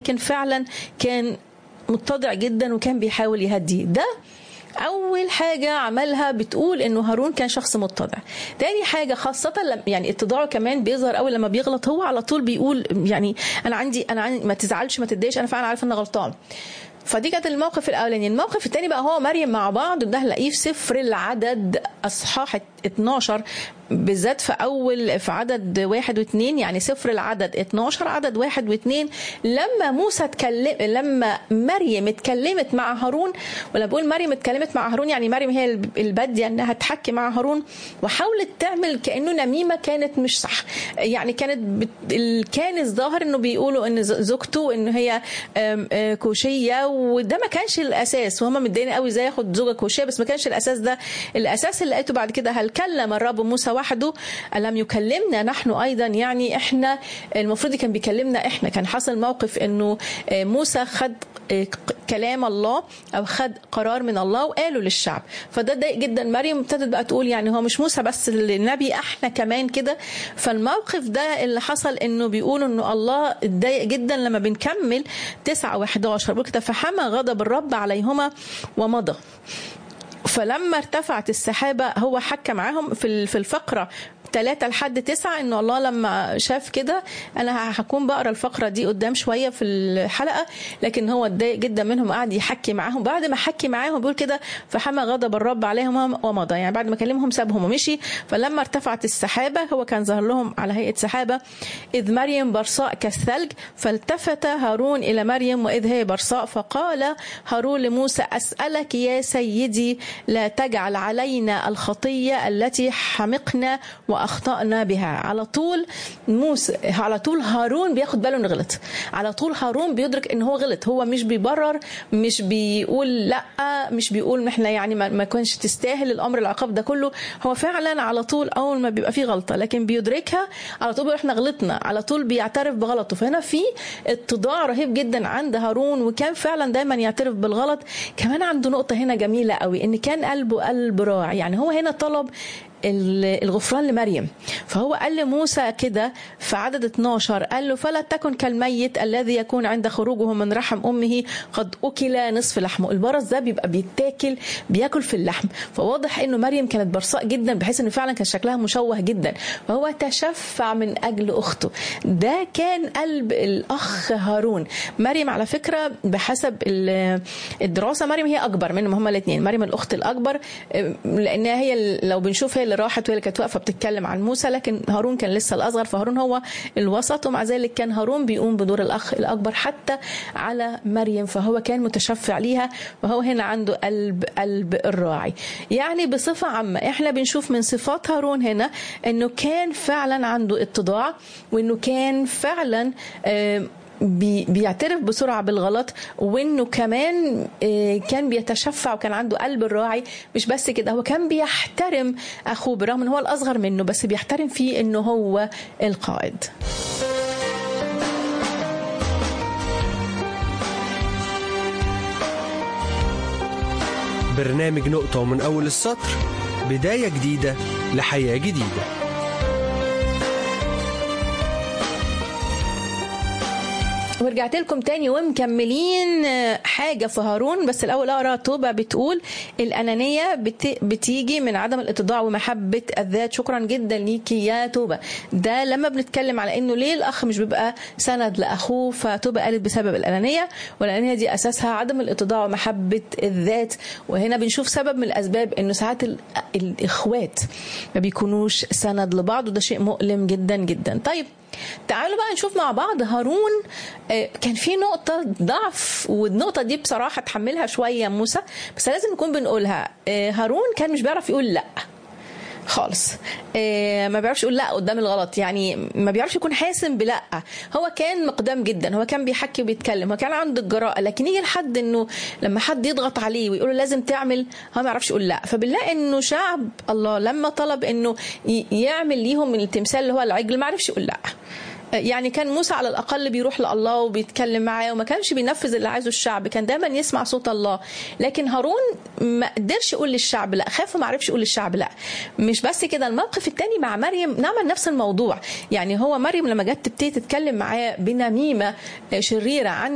كان فعلا كان متضع جدا وكان بيحاول يهديه ده اول حاجه عملها بتقول انه هارون كان شخص متضع تاني حاجه خاصه لما يعني اتضاعه كمان بيظهر اول لما بيغلط هو على طول بيقول يعني انا عندي انا عندي ما تزعلش ما تتضايقش انا فعلا عارف ان غلطان فدي كانت الموقف الاولاني الموقف الثاني بقى هو مريم مع بعض ده هنلاقيه في سفر العدد اصحاح 12 بالذات في اول في عدد واحد واثنين يعني سفر العدد 12 عدد واحد واثنين لما موسى اتكلم لما مريم اتكلمت مع هارون ولا بقول مريم اتكلمت مع هارون يعني مريم هي الباديه انها تحكي مع هارون وحاولت تعمل كانه نميمه كانت مش صح يعني كانت بت... كان الظاهر انه بيقولوا ان زوجته ان هي كوشيه وده ما كانش الاساس وهم متضايقين قوي ازاي ياخد زوجه كوشيه بس ما كانش الاساس ده الاساس اللي لقيته بعد كده هل كلم الرب موسى وحده ألم يكلمنا نحن أيضا يعني إحنا المفروض كان بيكلمنا إحنا كان حصل موقف إنه موسى خد كلام الله او خد قرار من الله وقاله للشعب فده ضايق جدا مريم ابتدت بقى تقول يعني هو مش موسى بس النبي احنا كمان كده فالموقف ده اللي حصل انه بيقولوا انه الله اتضايق جدا لما بنكمل 9 و11 بيقول كده فحمى غضب الرب عليهما ومضى فلما ارتفعت السحابة هو حكى معاهم في في الفقرة ثلاثة لحد تسعة انه الله لما شاف كده انا هكون بقرا الفقرة دي قدام شوية في الحلقة لكن هو اتضايق جدا منهم قعد يحكي معاهم بعد ما حكي معاهم بيقول كده فحمى غضب الرب عليهم ومضى يعني بعد ما كلمهم سابهم ومشي فلما ارتفعت السحابة هو كان ظهر لهم على هيئة سحابة إذ مريم برصاء كالثلج فالتفت هارون إلى مريم وإذ هي برصاء فقال هارون لموسى أسألك يا سيدي لا تجعل علينا الخطية التي حمقنا واخطانا بها على طول موسى على طول هارون بياخد باله انه غلط على طول هارون بيدرك ان هو غلط هو مش بيبرر مش بيقول لا مش بيقول احنا يعني ما كانش تستاهل الامر العقاب ده كله هو فعلا على طول اول ما بيبقى فيه غلطه لكن بيدركها على طول احنا غلطنا على طول بيعترف بغلطه فهنا في اتضاع رهيب جدا عند هارون وكان فعلا دايما يعترف بالغلط كمان عنده نقطه هنا جميله قوي ان كان قلبه قلب راعي يعني هو هنا طلب الغفران لمريم فهو قال لموسى كده في عدد 12 قال له فلا تكن كالميت الذي يكون عند خروجه من رحم امه قد اكل نصف لحمه البرص ده بيبقى بيتاكل بياكل في اللحم فواضح انه مريم كانت برصاء جدا بحيث انه فعلا كان شكلها مشوه جدا فهو تشفع من اجل اخته ده كان قلب الاخ هارون مريم على فكره بحسب الدراسه مريم هي اكبر منهم هما الاثنين مريم الاخت الاكبر لانها هي لو بنشوف هي اللي راحت وهي اللي كانت واقفه بتتكلم عن موسى لكن هارون كان لسه الاصغر فهارون هو الوسط ومع ذلك كان هارون بيقوم بدور الاخ الاكبر حتى على مريم فهو كان متشفع ليها وهو هنا عنده قلب قلب الراعي يعني بصفه عامه احنا بنشوف من صفات هارون هنا انه كان فعلا عنده اتضاع وانه كان فعلا آه بي بيعترف بسرعه بالغلط وانه كمان كان بيتشفع وكان عنده قلب الراعي مش بس كده هو كان بيحترم اخوه برغم ان هو الاصغر منه بس بيحترم فيه انه هو القائد برنامج نقطة ومن أول السطر بداية جديدة لحياة جديدة ورجعت لكم تاني ومكملين حاجة في هارون بس الأول أقرأ توبة بتقول الأنانية بت... بتيجي من عدم الاتضاع ومحبة الذات شكرا جدا ليكي يا توبة ده لما بنتكلم على إنه ليه الأخ مش بيبقى سند لأخوه فتوبة قالت بسبب الأنانية والأنانية دي أساسها عدم الاتضاع ومحبة الذات وهنا بنشوف سبب من الأسباب إنه ساعات ال... الإخوات ما بيكونوش سند لبعض وده شيء مؤلم جدا جدا طيب تعالوا بقى نشوف مع بعض هارون كان في نقطة ضعف والنقطة دي بصراحة تحملها شوية موسى بس لازم نكون بنقولها هارون كان مش بيعرف يقول لأ خالص إيه ما بيعرفش يقول لا قدام الغلط يعني ما بيعرفش يكون حاسم بلا هو كان مقدام جدا هو كان بيحكي وبيتكلم هو كان عنده الجراءه لكن يجي لحد انه لما حد يضغط عليه ويقول له لازم تعمل هو ما يعرفش يقول لا فبنلاقي انه شعب الله لما طلب انه يعمل ليهم التمثال اللي هو العجل ما عرفش يقول لا يعني كان موسى على الاقل بيروح لله وبيتكلم معاه وما كانش بينفذ اللي عايزه الشعب كان دايما يسمع صوت الله لكن هارون ما قدرش يقول للشعب لا خاف وما عرفش يقول للشعب لا مش بس كده الموقف الثاني مع مريم نعمل نفس الموضوع يعني هو مريم لما جت تبتدي تتكلم معاه بنميمه شريره عن